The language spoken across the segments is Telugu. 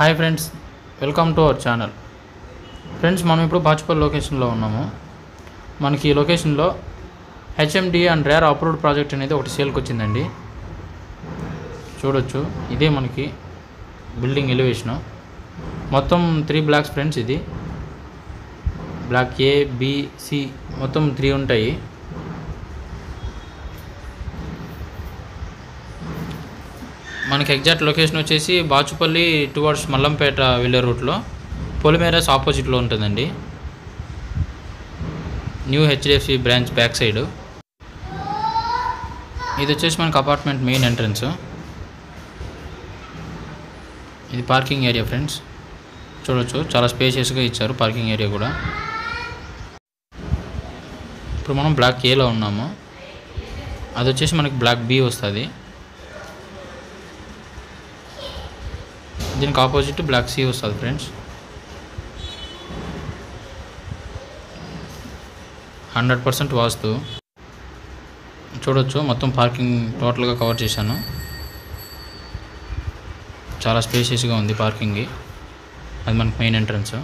hi friends welcome to our channel friends మనం ఇప్పుడు బాచుపల్లి లొకేషన్లో ఉన్నాము మనకి ఈ లొకేషన్లో HMD and rare approved project అనేది ఒకటి సేల్కి వచ్చిందండి చూడొచ్చు ఇదే మనకి బిల్డింగ్ ఎలివేషను మొత్తం త్రీ బ్లాక్స్ ఫ్రెండ్స్ ఇది బ్లాక్ ఏ బి సి మొత్తం త్రీ ఉంటాయి మనకి ఎగ్జాక్ట్ లొకేషన్ వచ్చేసి బాచుపల్లి టువర్డ్స్ మల్లంపేట వెళ్ళే రూట్లో పొలిమేరస్ ఆపోజిట్లో ఉంటుందండి new HDFC branch back side ఇది వచ్చేసి మనకి అపార్ట్మెంట్ మెయిన్ ఎంట్రన్స్ ఇది పార్కింగ్ ఏరియా ఫ్రెండ్స్ చూడొచ్చు చాలా స్పేషియస్గా ఇచ్చారు పార్కింగ్ ఏరియా కూడా ఇప్పుడు మనం బ్లాక్ ఏలో ఉన్నాము అది వచ్చేసి మనకి బ్లాక్ బి వస్తుంది దీనికి ఆపోజిట్ బ్లాక్ సీ వస్తుంది ఫ్రెండ్స్ హండ్రెడ్ పర్సెంట్ వాస్తు చూడొచ్చు మొత్తం పార్కింగ్ టోటల్గా కవర్ చేశాను చాలా స్పేషియస్గా ఉంది పార్కింగ్ అది మనకి మెయిన్ ఎంట్రన్స్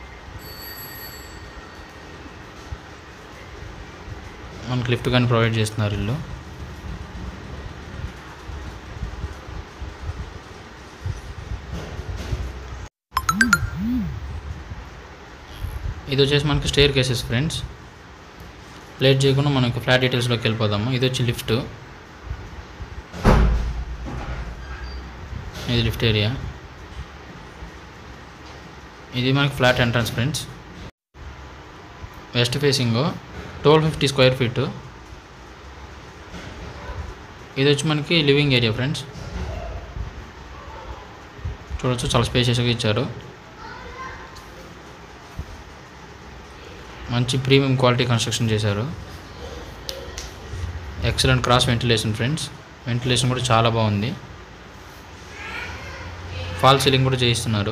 మనకి లిఫ్ట్ కానీ ప్రొవైడ్ చేస్తున్నారు ఇల్లు ఇది వచ్చేసి మనకి స్టేర్ కేసెస్ ఫ్రెండ్స్ లేట్ చేయకుండా మనకి ఫ్లాట్ డీటెయిల్స్లోకి వెళ్ళిపోదాము ఇది వచ్చి లిఫ్ట్ ఇది లిఫ్ట్ ఏరియా ఇది మనకి flat entrance friends west facing twelve fifty square feet ఇది వచ్చి మనకి లివింగ్ ఏరియా ఫ్రెండ్స్ చూడొచ్చు చాలా స్పేషియస్గా ఇచ్చారు మంచి ప్రీమియం క్వాలిటీ కన్స్ట్రక్షన్ చేశారు excellent cross ventilation friends ventilation కూడా చాలా బాగుంది ఫాల్ సీలింగ్ కూడా చేయిస్తున్నారు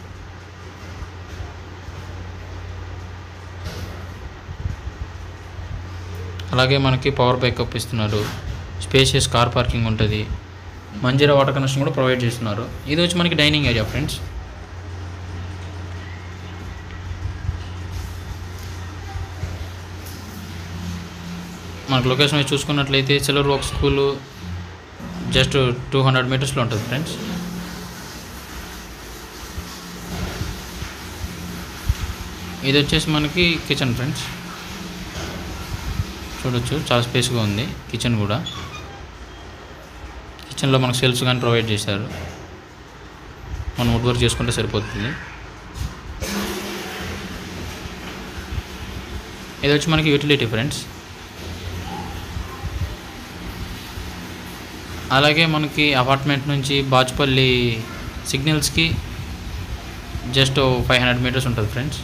అలాగే మనకి పవర్ బ్యాకప్ ఇస్తున్నారు స్పేషియస్ కార్ పార్కింగ్ ఉంటుంది మంజీరా వాటర్ కనెక్షన్ కూడా ప్రొవైడ్ చేస్తున్నారు ఇది వచ్చి మనకి డైనింగ్ ఏరియా ఫ్రెండ్స్ మనకు లొకేషన్ వచ్చి చూసుకున్నట్లయితే Silver Oak school just two hundred మీటర్స్లో ఉంటుంది ఫ్రెండ్స్ ఇది వచ్చేసి మనకి కిచెన్ ఫ్రెండ్స్ చూడొచ్చు చాలా స్పేస్గా ఉంది కిచెన్ కూడా కిచెన్లో మనకు సెల్ఫ్స్ కానీ ప్రొవైడ్ చేశారు మనం వుడ్ వర్క్ చేసుకుంటే సరిపోతుంది ఇది వచ్చి మనకి యూటిలిటీ ఫ్రెండ్స్ అలాగే మనకి అపార్ట్మెంట్ నుంచి బాచుపల్లి సిగ్నల్స్కి జస్ట్ ఫైవ్ హండ్రెడ్ మీటర్స్ ఉంటుంది ఫ్రెండ్స్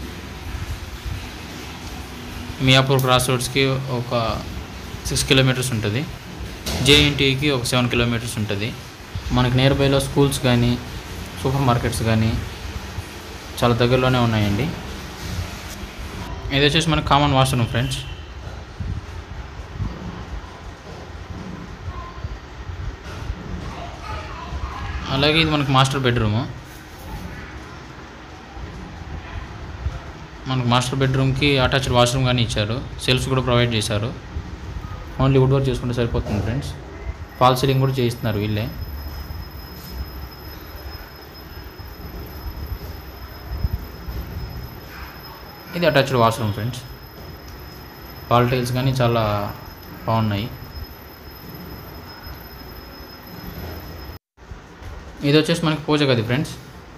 మియాపూర్ క్రాస్ రోడ్స్కి ఒక సిక్స్ కిలోమీటర్స్ ఉంటుంది జేఎన్టీకి ఒక సెవెన్ కిలోమీటర్స్ ఉంటుంది మనకి నియర్ బైలో స్కూల్స్ కానీ సూపర్ మార్కెట్స్ కానీ చాలా దగ్గరలోనే ఉన్నాయండి ఇది వచ్చేసి మనకి కామన్ వాష్రూమ్ ఫ్రెండ్స్ అలాగే ఇది మనకి మాస్టర్ బెడ్రూము మనకు మాస్టర్ బెడ్రూమ్కి అటాచ్డ్ వాష్రూమ్ కానీ ఇచ్చారు సెల్ఫ్స్ కూడా ప్రొవైడ్ చేశారు ఓన్లీ వుడ్ వర్క్ చేసుకుంటే సరిపోతుంది ఫ్రెండ్స్ ఫాల్ సీలింగ్ కూడా చేయిస్తున్నారు వీళ్ళే ఇది attached washroom friends wall tiles కానీ చాలా బాగున్నాయి ఇది వచ్చేసి మనకి పూజ గది ఫ్రెండ్స్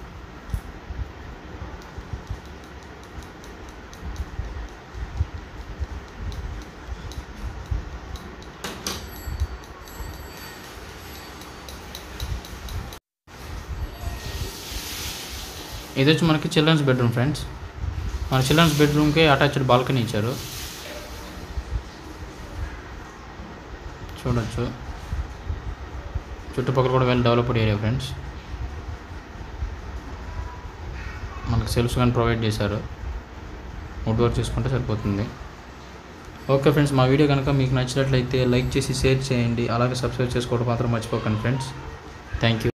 ఇది వచ్చి మనకి చిల్డ్రన్స్ బెడ్రూమ్ ఫ్రెండ్స్ మన చిల్డ్రన్స్ బెడ్రూమ్కి అటాచ్డ్ బాల్కనీ ఇచ్చారు చూడొచ్చు చుట్టుపక్కల కూడా వెల్ డెవలప్డ్ ఏరియా ఫ్రెండ్స్ మనకు సెల్ఫ్స్ కానీ ప్రొవైడ్ చేశారు వుడ్ వర్క్ చేసుకుంటే సరిపోతుంది ఓకే ఫ్రెండ్స్ మా వీడియో కనుక మీకు నచ్చినట్లయితే లైక్ చేసి షేర్ చేయండి అలాగే సబ్స్క్రైబ్ చేసుకోవడం మాత్రం మర్చిపోకండి ఫ్రెండ్స్ థ్యాంక్ యూ